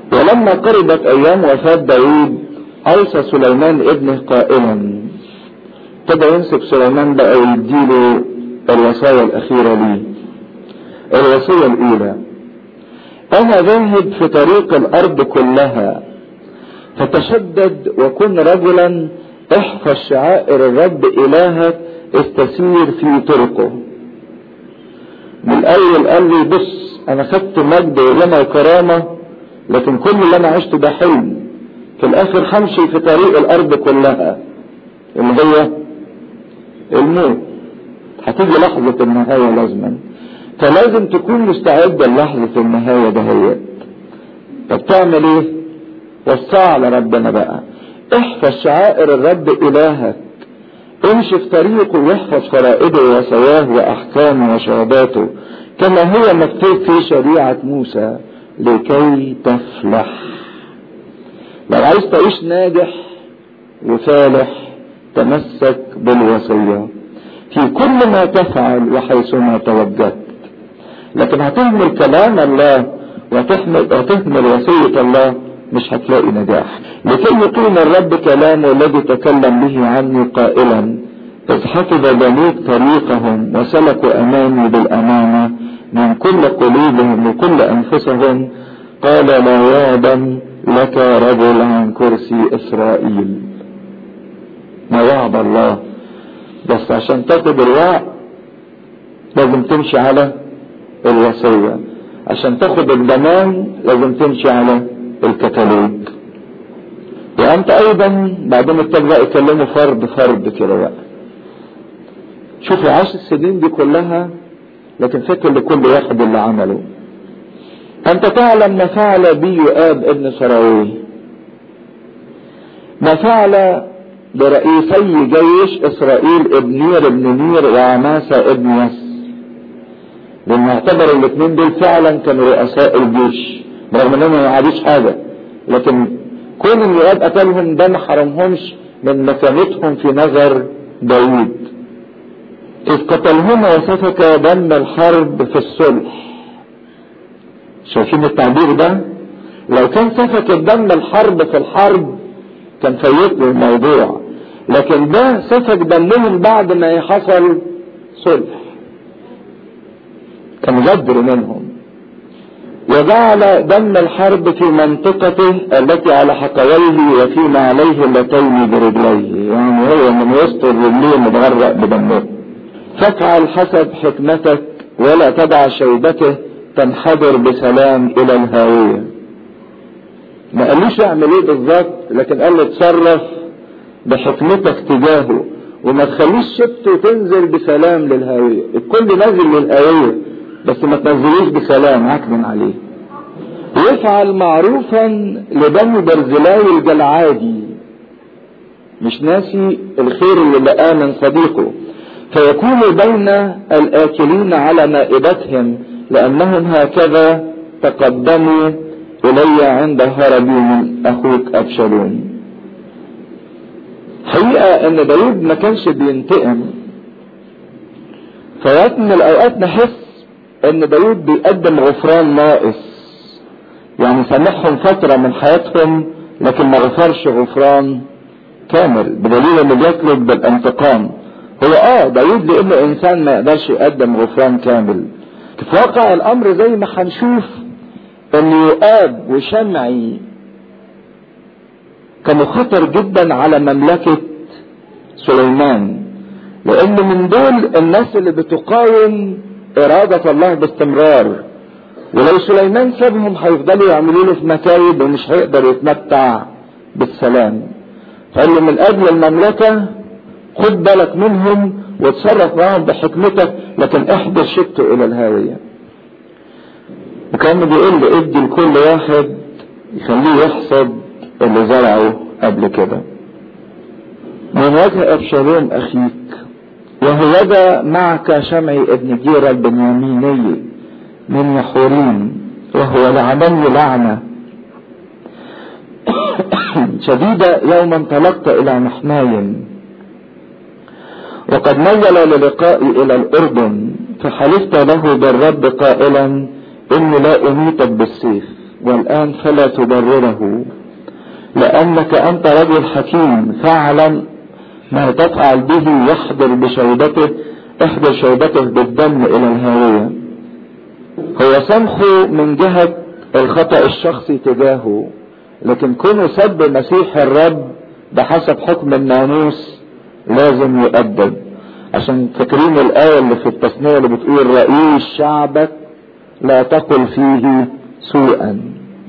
ولما قربت ايام وفاة داود اوصى سليمان ابنه قائلا ابتدى يمسك سليمان بقى ويديله الوصايا الاخيرة ليه الوصية الاولى انا ذاهب في طريق الارض كلها فتشدد وكن رجلا احفظ شعائر الرب الهك استسير في طرقه من الاول قال لي بص انا خدت مجد وغنى وكرامة لكن كل اللي انا عشته ده حلم في الاخر همشي في طريق الارض كلها اللي هي الموت هتيجي لحظة النهاية لازما فلازم تكون مستعد للحظة النهاية دهيت طب تعمل ايه وسع على ربنا بقى احفظ شعائر الرب الهك امشي في طريقه واحفظ فرائده ووصاياه واحكامه وشهاداته كما هو مكتوب في شريعة موسى لكي تفلح لو عايز تعيش ناجح وفالح تمسك بالوصية في كل ما تفعل وحيثما توجهت لكن هتهمل كلام الله وتهمل, وتهمل وصية الله مش هتلاقي نجاح لكي يقيم الرب كلامه الذي تكلم به عني قائلا إذ حفظ بنيك طريقهم وسلكوا أمامي بالأمانة من كل قلوبهم وكل أنفسهم قال لا يعدم لك رجل عن كرسي إسرائيل ما وعد الله بس عشان تاخد الوعد لازم تمشي على الوصية عشان تاخد الضمان لازم تمشي على الكتالوج وانت ايضا بعدين ابتدى بقى يكلموا فرد فرد كده بقى شوفوا عاش السنين دي كلها لكن فكر لكل واحد اللي عمله انت تعلم ما فعل بي يؤاب ابن سراوي ما فعل برئيسي جيش اسرائيل ابن نير ابن نير وعماسة ابن يس لان اعتبر الاثنين دول فعلا كانوا رؤساء الجيش برغم انهم ما يعرفوش حاجة لكن كون ان يؤاب قتلهم ده ما حرمهمش من مكانتهم في نظر داوود اذ قتلهما وسفك دم الحرب في الصلح شايفين التعبير ده لو كان سفك الدم الحرب في الحرب كان فيت له الموضوع لكن ده سفك دمهم بعد ما حصل صلح كان غدر منهم وجعل دم الحرب في منطقته التي على حقويه وفيما عليه اللتين برجليه يعني هو من وسط الرجلين متغرق بدمه فافعل حسب حكمتك ولا تدع شيبته تنحدر بسلام الى الهاوية ما قالوش اعمل ايه بالظبط لكن قال له اتصرف بحكمتك تجاهه وما تخليش شبته تنزل بسلام للهاوية الكل نازل للهاوية بس ما تنزلوش بسلام عكما عليه ويفعل معروفا لبني برزلاوي الجلعادي مش ناسي الخير اللي لقاه من صديقه فيكون بين الآكلين على مائدتهم لأنهم هكذا تقدموا إلي عند هربي من أخوك أبشالوم حقيقة إن داود ما كانش بينتقم فوقت من الأوقات نحس إن داود بيقدم غفران ناقص يعني سامحهم فترة من حياتهم لكن ما غفرش غفران كامل بدليل انه بيطلب بالانتقام هو اه داود لانه انسان ما يقدرش يقدم غفران كامل في واقع الامر زي ما هنشوف ان يؤاب وشمعي كانوا خطر جدا على مملكة سليمان لان من دول الناس اللي بتقاوم ارادة الله باستمرار ولو سليمان سابهم هيفضلوا يعملوا له في مكايد ومش هيقدر يتمتع بالسلام قال له من اجل المملكة خد بالك منهم وتصرف معهم بحكمتك لكن احضر شبته الى الهاوية وكان بيقول له ادي لكل واحد يخليه يحصد اللي زرعه قبل كده من وجه ابشالوم اخيك وهوذا معك شمعي ابن جيرة البنياميني من يحورين وهو لعنني لعنة شديدة يوم انطلقت إلى محنايم وقد نزل للقائي إلى الأردن فحلفت له بالرب قائلا إني لا أميتك بالسيف والآن فلا تبرره لأنك أنت رجل حكيم فاعلم ما تفعل به يحضر بشوبته احضر شوبته بالدم إلى الهاوية هو سمحه من جهة الخطأ الشخصي تجاهه لكن كونه سب مسيح الرب بحسب حكم الناموس لازم يؤدب عشان فاكرين الآية اللي في التثنية اللي بتقول رئيس شعبك لا تقل فيه سوءا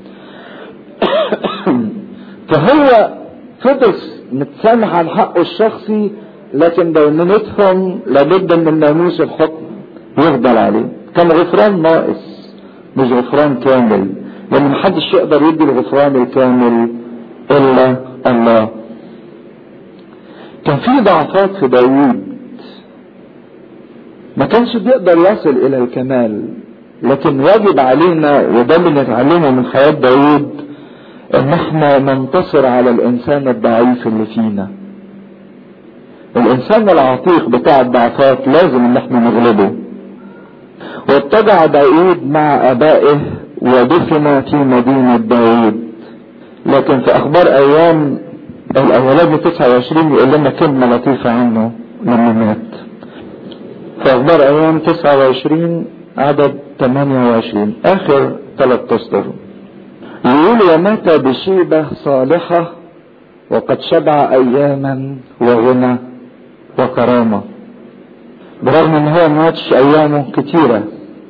فهو فضل متسامح عن حقه الشخصي لكن بينونتهم لابد من ناموس الحكم يفضل عليه كان غفران ناقص مش غفران كامل لان محدش يقدر يدي الغفران الكامل الا الله كان في ضعفات في داوود ما كانش بيقدر يصل الى الكمال لكن واجب علينا وده اللي نتعلمه من حياة داوود ان احنا ننتصر على الانسان الضعيف اللي فينا الانسان العتيق بتاع الضعفات لازم ان احنا نغلبه واتبع داود مع ابائه ودفن في مدينة داود لكن في اخبار ايام الاولاني 29 يقول لنا كلمة لطيفة عنه لما مات في اخبار ايام 29 عدد 28 اخر ثلاث اسطر يقول ومات بشيبة صالحة وقد شبع اياما وغنى وكرامة برغم ان هو ماتش ايامه كتيرة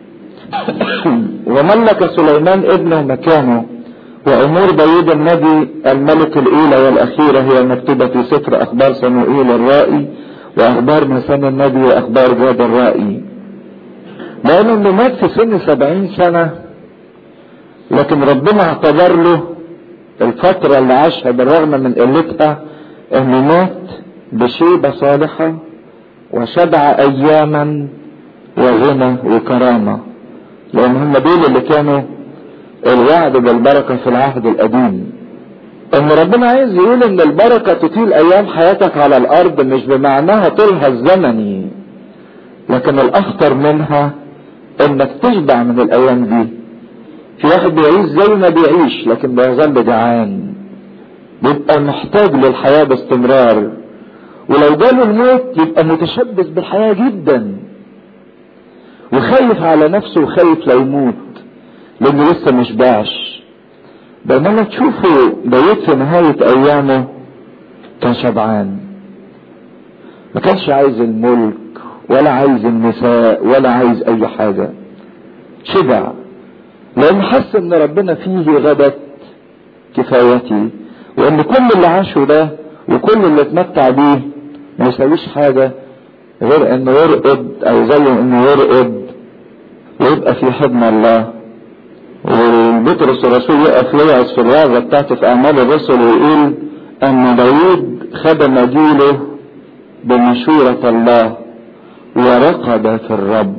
وملك سليمان ابنه مكانه وامور داود النبي الملك الاولى والاخيرة هي مكتوبة في سفر اخبار صموئيل الرائي واخبار مسان النبي واخبار جاد الرائي لانه انه مات في سن سبعين سنة لكن ربنا اعتبر له الفترة اللي عاشها بالرغم من قلتها انه مات بشيبة صالحة وشبع اياما وغنى وكرامة لان هم دول اللي كانوا الوعد بالبركة في العهد القديم ان ربنا عايز يقول ان البركة تطيل ايام حياتك على الارض مش بمعناها طولها الزمني لكن الاخطر منها انك تشبع من الايام دي في واحد بيعيش زي ما بيعيش لكن بيظل جعان بيبقى محتاج للحياة باستمرار ولو جاله الموت يبقى متشبث بالحياة جدا وخايف على نفسه وخايف لا يموت لانه لسه مش باعش بينما تشوفوا داود في نهاية ايامه كان شبعان ما كانش عايز الملك ولا عايز النساء ولا عايز اي حاجة شبع لان حس ان ربنا فيه غدت كفايتي وان كل اللي عاشه ده وكل اللي اتمتع بيه ما يساويش حاجة غير انه يرقد او زي انه يرقد ويبقى في حضن الله وبطرس الرسول يقف يوعظ في الوعظة بتاعته في اعمال الرسل ويقول ان داوود خدم جيله بمشورة الله ورقد في الرب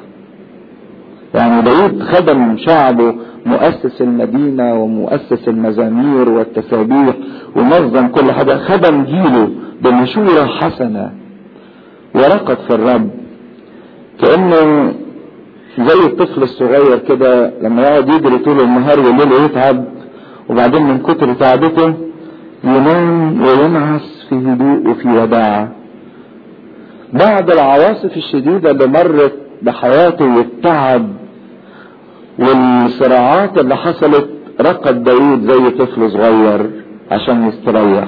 يعني داود خدم شعبه مؤسس المدينة ومؤسس المزامير والتسابيح ونظم كل حاجة خدم جيله بمشورة حسنة ورقد في الرب كأنه زي الطفل الصغير كده لما يقعد يجري طول النهار والليل يتعب وبعدين من كتر تعبته ينام وينعس في هدوء وفي وداعة بعد العواصف الشديدة اللي مرت بحياته والتعب والصراعات اللي حصلت رقد داود زي طفل صغير عشان يستريح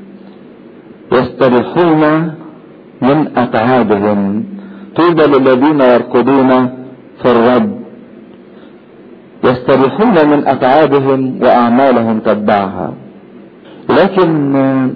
يستريحون من اتعابهم طوبى للذين يرقدون في الرب يستريحون من اتعابهم واعمالهم تتبعها لكن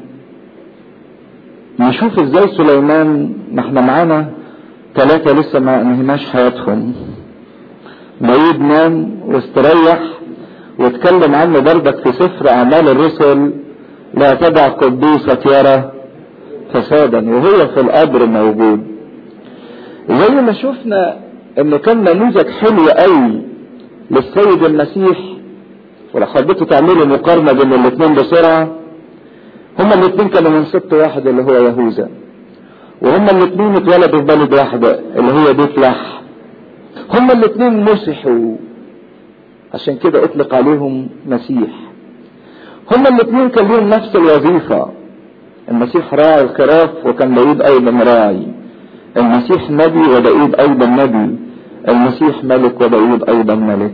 نشوف ازاي سليمان ما احنا معانا ثلاثة لسه ما انهيناش حياتهم داود نام واستريح واتكلم عنه برضك في سفر اعمال الرسل لا تدع قدوسك يرى فسادا وهو في القبر موجود زي ما شفنا انه كان نموذج حلو قوي للسيد المسيح ولو حبيتوا تعملوا مقارنة بين الاثنين بسرعة هما الاثنين كانوا من سبط واحد اللي هو يهوذا وهما الاثنين اتولدوا في بلد واحدة اللي هي بيت لحم هما الاثنين مسحوا عشان كده اطلق عليهم مسيح هما الاثنين كان لهم نفس الوظيفة المسيح راعي الخراف وكان داود ايضا راعي المسيح نبي وداود ايضا نبي المسيح ملك وداود ايضا ملك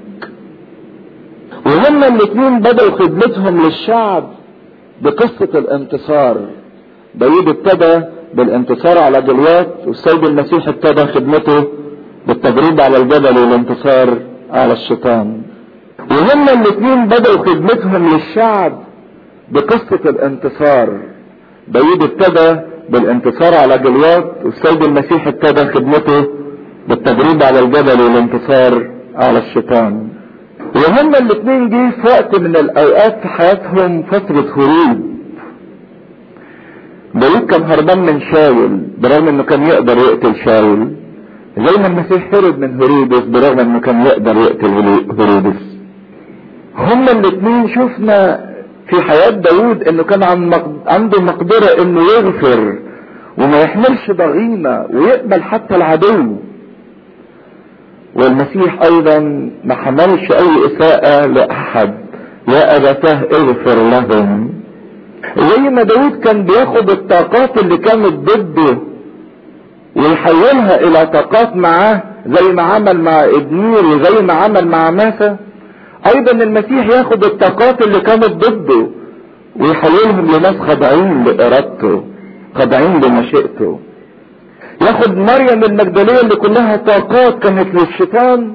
وهما الاثنين بدأوا خدمتهم للشعب بقصة الانتصار داود ابتدى بالانتصار على جليات والسيد المسيح ابتدى خدمته بالتجريد على الجبل والانتصار على الشيطان وهما الاثنين بدأوا خدمتهم للشعب بقصة الانتصار داود ابتدى بالانتصار على جليات والسيد المسيح ابتدى خدمته بالتجريد على الجبل والانتصار على الشيطان وهما الاثنين جه في وقت من الاوقات في حياتهم فترة هروب داود كان هربان من شاول برغم انه كان يقدر يقتل شاول زي ما المسيح هرب من هرودس برغم انه كان يقدر يقتل هرودس هما الاثنين شفنا في حياة داود انه كان عنده مقدرة انه يغفر وما يحملش ضغينة ويقبل حتى العدو والمسيح ايضا ما حملش اي اساءة لاحد يا ابتاه اغفر لهم زي ما داود كان بياخد الطاقات اللي كانت ضده ويحولها الى طاقات معاه زي ما عمل مع ابنير وزي ما عمل مع ماسة ايضا المسيح ياخد الطاقات اللي كانت ضده ويحولهم لناس خاضعين لارادته خاضعين لمشيئته ياخد مريم المجدلية اللي كلها طاقات كانت للشيطان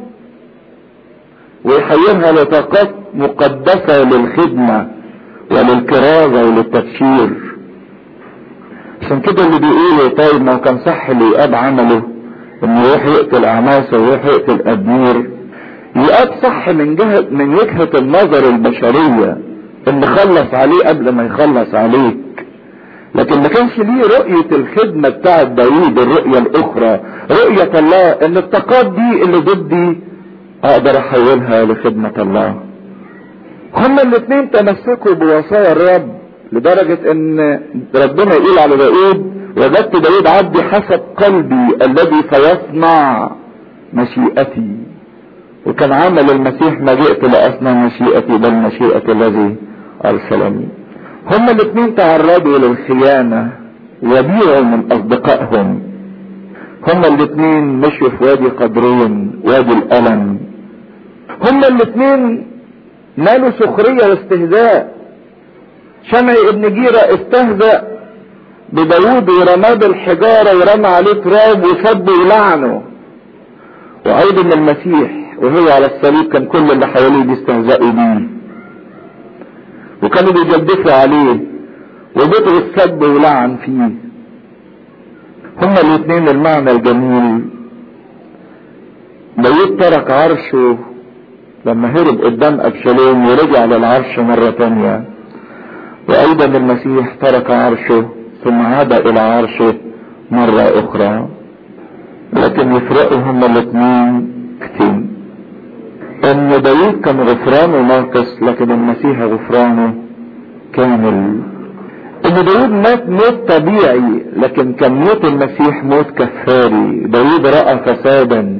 ويحولها لطاقات مقدسة للخدمة وللكرازة وللتبشير عشان كده اللي بيقولوا طيب ما كان صح اللي يقاب عمله انه يروح يقتل اعماسه ويروح يقتل ابنير يقاب صح من جهة من وجهة النظر البشرية ان خلص عليه قبل ما يخلص عليك لكن ما كانش ليه رؤية الخدمة بتاعت داوود الرؤية الاخرى رؤية الله ان الطاقات دي اللي ضدي اقدر احولها لخدمة الله هما الاثنين تمسكوا بوصايا الرب لدرجة ان ربنا يقول على داود وجدت داود عبدي حسب قلبي الذي سيصنع مشيئتي وكان عمل المسيح ما جئت لأصنع مشيئتي بل مشيئة الذي أرسلني هما الاثنين تعرضوا للخيانة وبيعوا من أصدقائهم هما الاثنين مشوا في وادي قدرين وادي الألم هما الاثنين نالوا سخرية واستهزاء شمعي ابن جيرة استهزأ بداود ورماه بالحجارة ورمى عليه تراب وسب ولعنه وأيضا المسيح وهو على الصليب كان كل اللي حواليه بيستهزئوا بيه وكانوا بيجدفوا عليه وبطرس سب ولعن فيه هما الاثنين المعنى الجميل داود ترك عرشه لما هرب قدام ابشالوم ورجع للعرش مرة تانية وايضا المسيح ترك عرشه ثم عاد الى عرشه مرة اخرى لكن يفرقوا هما الاثنين كتير ان داوود كان غفرانه ناقص لكن المسيح غفرانه كامل ان داود مات موت طبيعي لكن كان موت المسيح موت كفاري داود رأى فسادا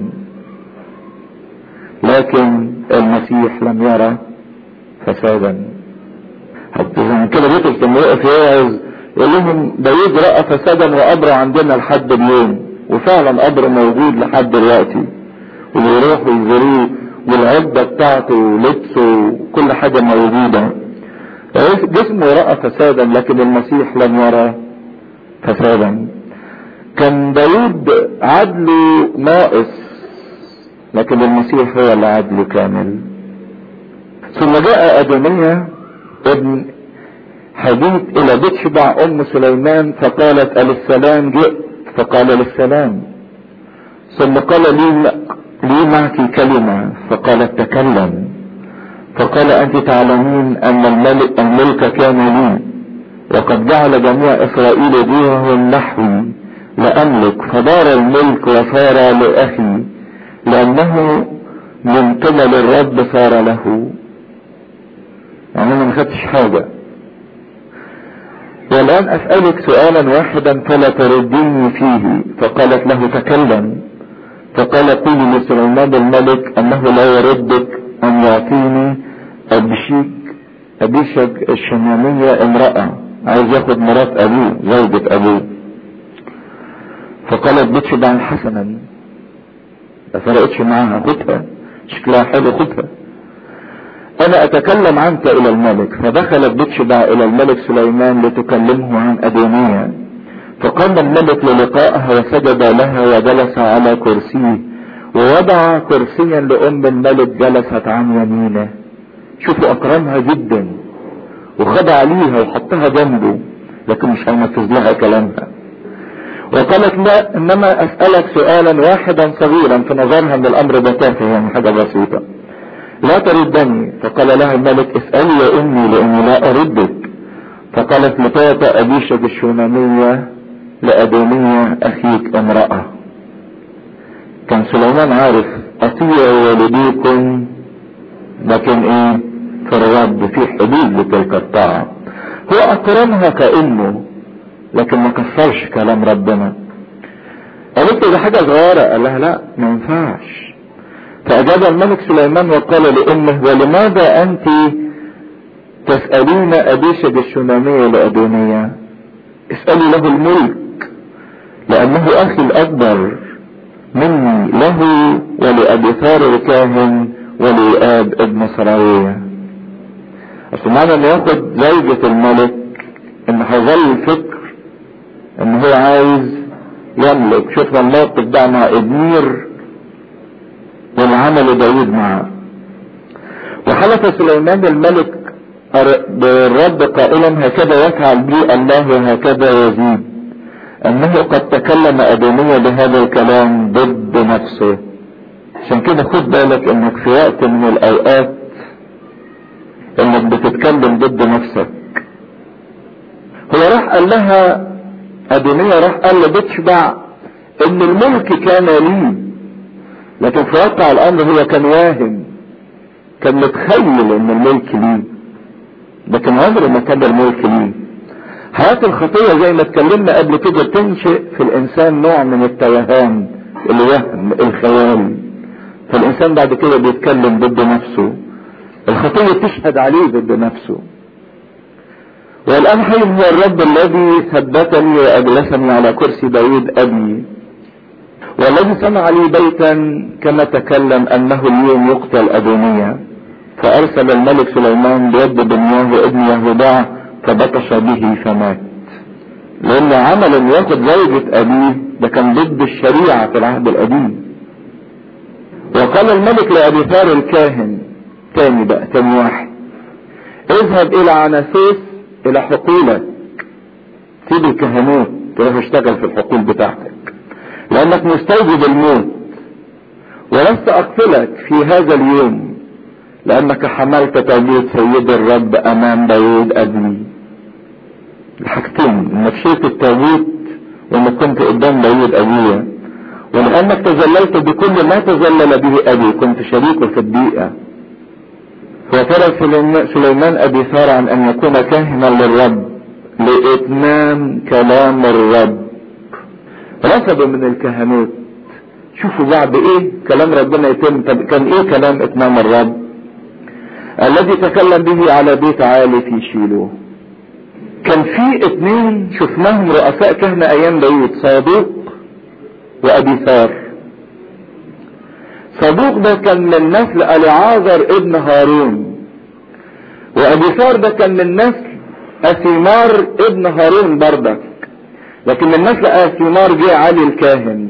لكن المسيح لم يرى فسادا حتى عشان كده بطرس لما يقف يوعظ يقول لهم داود رأى فسادا وقبره عندنا لحد اليوم وفعلا قبره موجود لحد دلوقتي ويروحوا يزوروه والعدة بتاعته ولبسه وكل حاجة موجودة جسمه رأى فسادا لكن المسيح لم يرى فسادا كان داود عدله ناقص لكن المسيح هو اللي عدله كامل ثم جاء أدونية ابن حديث إلى بيت شبع أم سليمان فقالت السلام جئت فقال للسلام ثم قال لي لي معك كلمة فقالت تكلم فقال أنت تعلمين أن الملك الملك كان لي وقد جعل جميع إسرائيل دينهم نحوي لأملك فدار الملك وصار لأخي لأنه من قبل الرب صار له يعني أنا ما خدتش حاجة والآن أسألك سؤالا واحدا فلا تردني فيه فقالت له تكلم فقال قولي لسليمان الملك أنه لا يردك أن ان يعطيني ابشيج ابيشج الشمامية امرأة عايز ياخد مرات ابوه زوجة ابوه فقالت بتشبع حسنا ما فرقتش معاها خدها شكلها حلو خدها انا اتكلم عنك الى الملك فدخلت بتشبع الى الملك سليمان لتكلمه عن ادونية فقام الملك للقائها وسجد لها وجلس على كرسيه ووضع كرسيا لام الملك جلست عن يمينه شوفوا اكرمها جدا وخضع ليها وحطها جنبه لكن مش هينفذ لها كلامها وقالت لا انما اسألك سؤالا واحدا صغيرا في نظرها ان الامر ده تافه يعني حاجة بسيطة لا تردني فقال لها الملك اسألي يا امي لاني لا اردك فقالت لتعطى ابيشك الشونامية لادونية اخيك امرأة كان سليمان عارف اطيعوا والديكم لكن ايه في الرب في حدود لتلك الطاعة هو اكرمها كأمه لكن ما كسرش كلام ربنا قالت له ده حاجة صغيرة قال لها لا ما ينفعش فأجاب الملك سليمان وقال لأمه ولماذا أنت تسألين أبيشج الشنامية لأدونية اسألي له الملك لأنه أخي الأكبر مني له ولأبي ثار الكاهن ولآب ابن سراوية أصل معنى أن ياخد زوجة الملك إن هيظل الفكر إن هو عايز يملك شوف الموقف ده مع إدمير والعمل داود معه وحلف سليمان الملك بالرب قائلا هكذا يفعل بي الله وهكذا يزيد انه قد تكلم ادونية بهذا الكلام ضد نفسه عشان كده خد بالك انك في وقت من الاوقات انك بتتكلم ضد نفسك هو راح قال لها ادونية راح قال له بتشبع ان الملك كان لي لكن في واقع الامر هو كان واهم كان متخيل ان الملك ليه لكن عمره ما كان الملك ليه حياة الخطية زي ما اتكلمنا قبل كده تنشئ في الانسان نوع من التوهان الوهم الخيال فالانسان بعد كده بيتكلم ضد نفسه الخطية تشهد عليه ضد نفسه والآن حي هو الرب الذي ثبتني وأجلسني على كرسي داود أبي والذي صنع لي بيتا كما تكلم أنه اليوم يقتل أدونية فأرسل الملك سليمان بيد بنياه ابن يهودع فبطش به فمات لأن عمل إنه ياخد زوجة أبيه ده كان ضد الشريعة في العهد القديم وقال الملك لأبي ثار الكاهن تاني بقى تاني واحد اذهب إلى عناسيس إلى حقولك سيب الكهنوت تروح اشتغل في الحقول بتاعتك لأنك مستوجب الموت ولست أقتلك في هذا اليوم لأنك حملت تابوت سيد الرب أمام داود أبي الحاجتين إنك شلت التابوت وإنك كنت قدام داود أبويا ولأنك تذللت بكل ما تذلل به أبي كنت شريكه في الضيقة وترى سليمان أبي ثار عن أن يكون كاهنا للرب لإتمام كلام الرب رفضوا من الكهنوت شوفوا بعد ايه كلام ربنا يتم طب كان ايه كلام اتمام الرب الذي تكلم به على بيت عالي في شيلو كان في اتنين شفناهم رؤساء كهنة ايام داود صادوق وابي ثار صادوق ده كان من نسل العازر ابن هارون وابي ثار ده كان من نسل اثيمار ابن هارون بردك لكن من نسل اثيمار جه علي الكاهن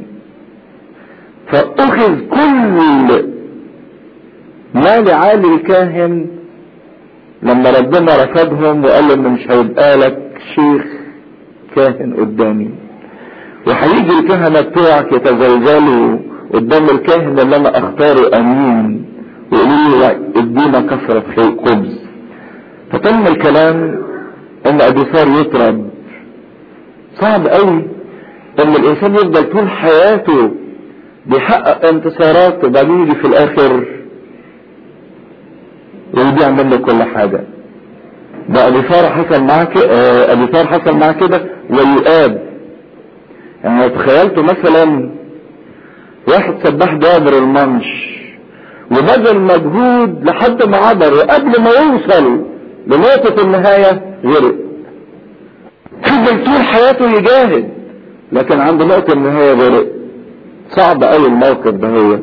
فاخذ كل ما لعالي الكاهن لما ربنا رفضهم وقال له انه مش هيبقى لك شيخ كاهن قدامي وهيجي الكهنة بتوعك يتزلزلوا قدام الكاهن اللي انا اختاره امين ويقولوا له ادينا كثرة خبز فتم الكلام ان ابي ثار يطرد صعب قوي ان الانسان يفضل طول حياته بيحقق انتصارات وبعدين يجي في الاخر ويضيع منه كل حاجة ده ابي ثار حصل معاه كده ابي ثار حصل معاه كده ويؤاب يعني لو تخيلتوا مثلا واحد سباح جابر المنش وبذل مجهود لحد ما عبر وقبل ما يوصل لنقطة النهاية غرق فضل طول حياته يجاهد لكن عند نقطة النهاية غرق صعب قوي الموقف ده هو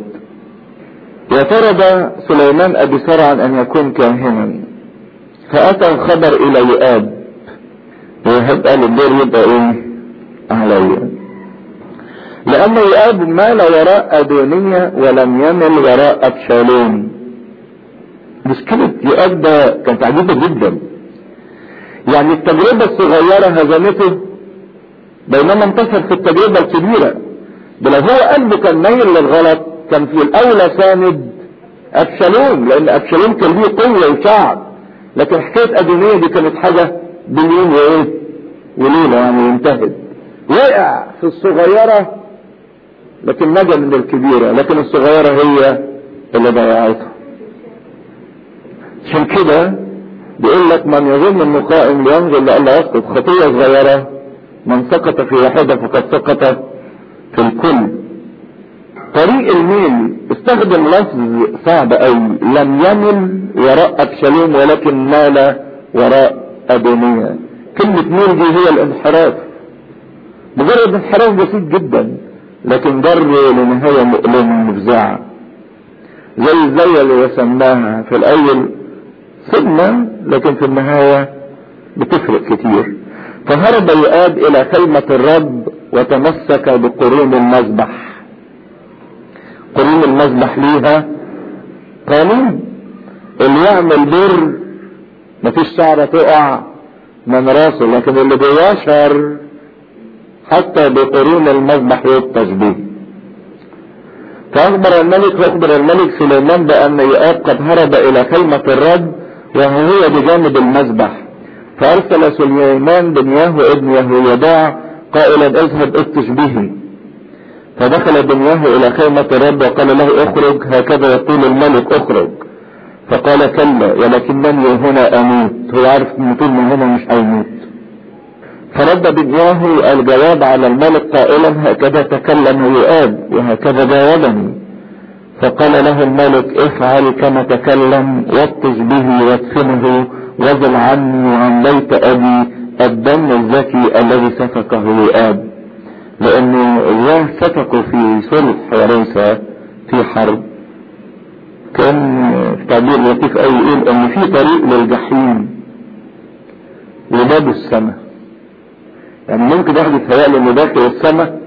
وطلب سليمان ابي سرعا ان يكون كاهنا فاتى الخبر الى يؤاب ويهب قال الدور يبقى ايه عليا لان يؤاب مال وراء ادونية ولم يمل وراء ابشالوم مشكلة يؤاب ده كانت عجيبة جدا يعني التجربة الصغيرة هزمته بينما انتصر في التجربة الكبيرة ده لو هو قلبه كان ميل للغلط كان في الاولى ساند ابشالوم لان ابشالوم كان ليه قوة وشعب لكن حكاية ادونية دي كانت حاجة باليوم وايه وليلة يعني ينتهد وقع في الصغيرة لكن نجا من الكبيرة لكن الصغيرة هي اللي ضيعته عشان كده بيقول لك من يظن انه قائم لينظر لألا يسقط خطية صغيرة من سقط في واحدة فقد سقط في الكل طريق الميل استخدم لفظ صعب قوي لم يمل وراء ابشالوم ولكن مال وراء ادونية كلمة ميل دي هي الانحراف مجرد انحراف بسيط جدا لكن جر لنهاية مؤلمة مفزعة زي الزاوية اللي رسمناها في الاول صدمة لكن في النهاية بتفرق كتير فهرب يؤاب الى خيمة الرب وتمسك بقرون المذبح قرون المذبح ليها قانون اللي يعمل بر مفيش شعرة تقع من راسه لكن اللي بيشعر حتى بقرون المذبح والتشبيه فأخبر الملك وأخبر الملك سليمان بأن يؤاب قد هرب إلى خيمة الرب وهو بجانب المذبح فأرسل سليمان بن ياهو ابن يهويداع قائلا اذهب افتش به فدخل بنياه الى خيمة الرب وقال له اخرج هكذا يقول الملك اخرج فقال كلا ولكنني هنا اموت هو عارف ان طول من هنا مش هيموت فرد بنياه الجواب على الملك قائلا هكذا تكلم يؤاب وهكذا جاوبني فقال له الملك افعل كما تكلم واطش به وادفنه وزل عني وعن بيت ابي الدم الزكي الذي سفكه يؤاب لانه الله سفكوا في صلح وليس في حرب كان تعبير لطيف قوي يقول ان في طريق للجحيم وباب السماء يعني ممكن واحد يتهيأ انه داخل السماء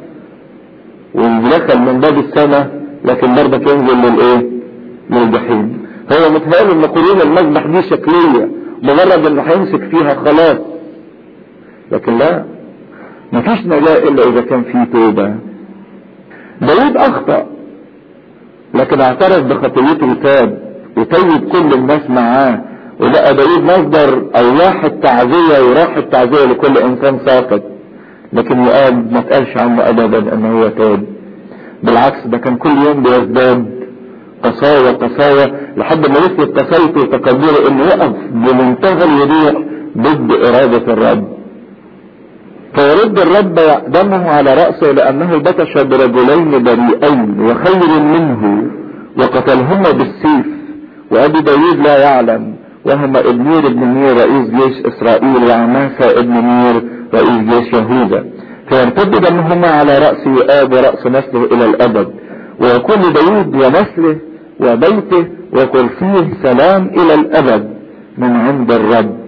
ودخل من باب السماء لكن برضك ينزل للايه للجحيم هو متهيأ ان قرون المذبح دي شكلية مجرد انه هيمسك فيها خلاص لكن لا مفيش نجاة الا اذا كان في توبة داود اخطأ لكن اعترف بخطيته وتاب وتوب كل الناس معاه وبقى داود مصدر او واحد تعزية وراحة تعزية لكل انسان ساقط لكن يقال ما تقالش عنه ابدا ان هو تاب بالعكس ده كان كل يوم بيزداد قساوة قساوة لحد ما وصلت قساوته وتقديره انه يقف بمنتهى الوضوح ضد ارادة الرب فيرد الرب دمه على رأسه لأنه بطش برجلين بريئين وخير منه وقتلهما بالسيف وأبي داود لا يعلم وهما ابنير ابن نير رئيس جيش إسرائيل وعماسة ابن نير رئيس جيش يهوذا فيرتد دمهما على رأس يؤاب ورأس نسله إلى الأبد ويكون داود ونسله وبيته وكل فيه سلام إلى الأبد من عند الرب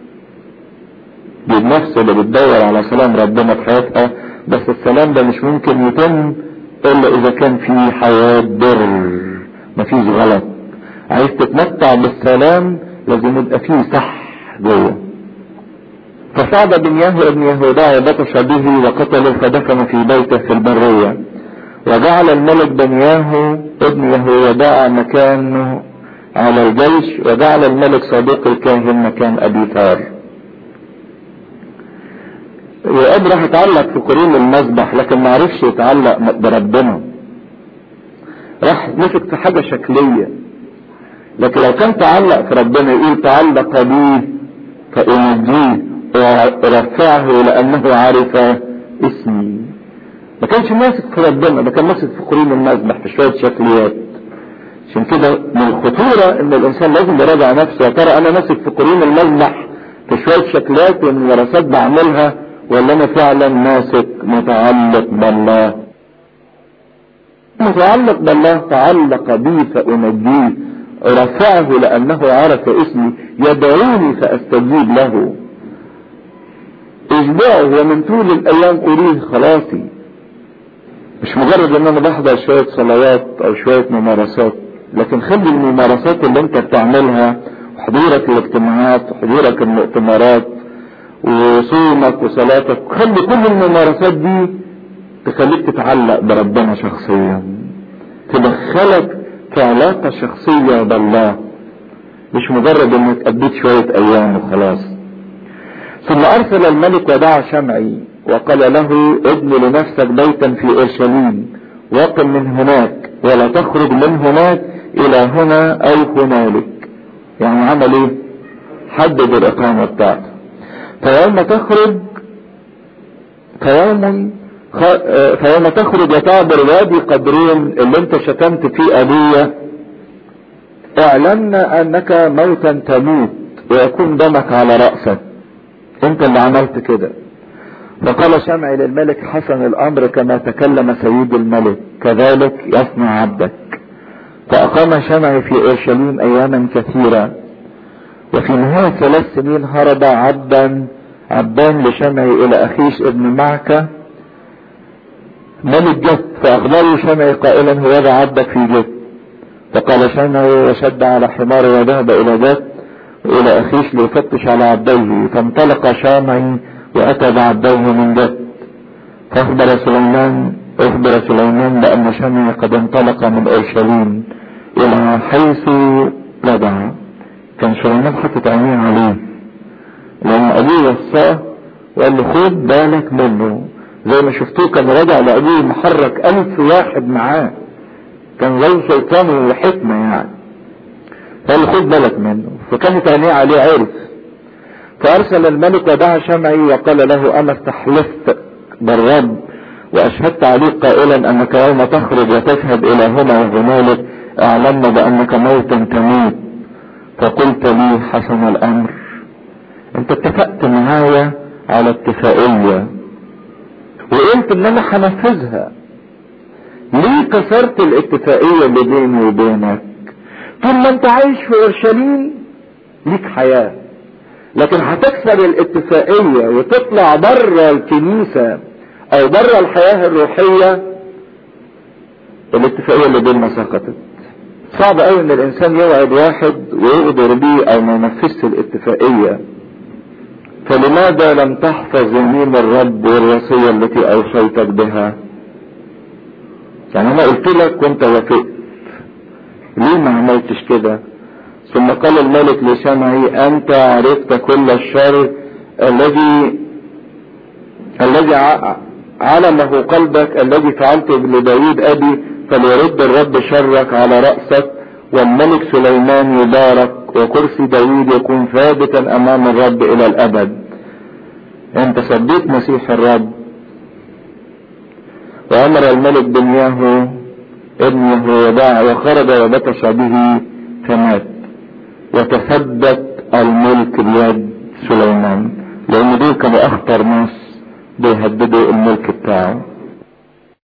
دي النفس اللي بتدور على سلام ربنا في حياتها بس السلام ده مش ممكن يتم الا اذا كان في حياة بر مفيش غلط عايز تتمتع بالسلام لازم يبقى فيه صح جوه فصعد بنياه ابن يهودا وبطش به وقتله فدفن في بيته في البرية وجعل الملك بنياه ابن يهودا مكانه على الجيش وجعل الملك صديق الكاهن مكان ابي ثار وقد راح يتعلق في قرون المذبح لكن ما عرفش يتعلق بربنا راح مسك في حاجة شكلية لكن لو كان تعلق في ربنا يقول تعلق بي فأنجيه ورفعه لأنه عرف اسمي ما كانش ماسك في ربنا ده كان ماسك في قرون المذبح في شوية شكليات عشان كده من الخطورة ان الانسان لازم يراجع نفسه يا ترى انا ماسك في قرون الملمح في شوية شكلات وممارسات بعملها ولا انا فعلا ماسك متعلق بالله متعلق بالله تعلق بي فانجيه رفعه لانه عرف اسمي يدعوني فاستجيب له اشبعه ومن طول الايام اريه خلاصي مش مجرد ان انا بحضر شوية صلوات او شوية ممارسات لكن خلي الممارسات اللي انت بتعملها حضورك الاجتماعات وحضورك المؤتمرات وصومك وصلاتك خلي كل الممارسات دي تخليك تتعلق بربنا شخصيا تدخلك في علاقة شخصية بالله مش مجرد انك قضيت شوية ايام وخلاص ثم ارسل الملك ودعا شمعي وقال له ابن لنفسك بيتا في اورشليم وقم من هناك ولا تخرج من هناك الى هنا او هنالك يعني عمل ايه حدد الاقامة بتاعته فيوم تخرج فيوم خ... فيوم تخرج وتعبر وادي قدرون اللي انت شتمت فيه ابويا اعلمنا انك موتا تموت ويكون دمك على رأسك انت اللي عملت كده فقال شمعي للملك حسن الامر كما تكلم سيد الملك كذلك يصنع عبدك فاقام شمعي في اورشليم اياما كثيرة وفي نهاية ثلاث سنين هرب عبدا عبدان لشمعي الى اخيش ابن معكة ملك جد فاخبره شمعي قائلا هو ذا عبدك في جد فقال شمعي وشد على حمار وذهب الى جد والى اخيش ليفتش على عبديه فانطلق شامعي واتى بعبديه من جد فاخبر سليمان اخبر سليمان بان شمعي قد انطلق من اورشليم الى حيث رجع كان سليمان حاطط عينيه عليه لما ابوه وصاه وقال له خد بالك منه زي ما شفتوه كان راجع لابوه محرك الف واحد معاه كان زي شيطان وحكمة يعني قال له خد بالك منه فكانت عينيه عليه عرف فارسل الملك ودعا شمعي وقال له انا استحلفت بالرب واشهدت عليك قائلا انك يوم تخرج وتذهب الى هنا وهنالك اعلمنا بانك موتا تموت فقلت لي حسن الامر انت اتفقت معايا على اتفاقية وقلت ان انا هنفذها ليه كسرت الاتفاقية اللي بيني وبينك طول ما انت عايش في اورشليم ليك حياة لكن هتكسر الاتفاقية وتطلع بره الكنيسة او بره الحياة الروحية الاتفاقية اللي بيننا سقطت صعب قوي ان الانسان يوعد واحد ويغدر بيه او ما ينفذش الاتفاقية فلماذا لم تحفظ يمين الرب والوصية التي اوصيتك بها يعني انا قلت لك وانت وافقت ليه ما عملتش كده ثم قال الملك لشمعي انت عرفت كل الشر الذي الذي علمه قلبك الذي فعلته لداود ابي فليرد الرب شرك على رأسك والملك سليمان يبارك وكرسي داود يكون ثابتا امام الرب الى الابد انت صديق مسيح الرب وامر الملك بنياه ابن يهويداع وخرج وبطش به فمات وتثبت الملك بيد سليمان لان دول كانوا اخطر ناس بيهددوا الملك بتاعه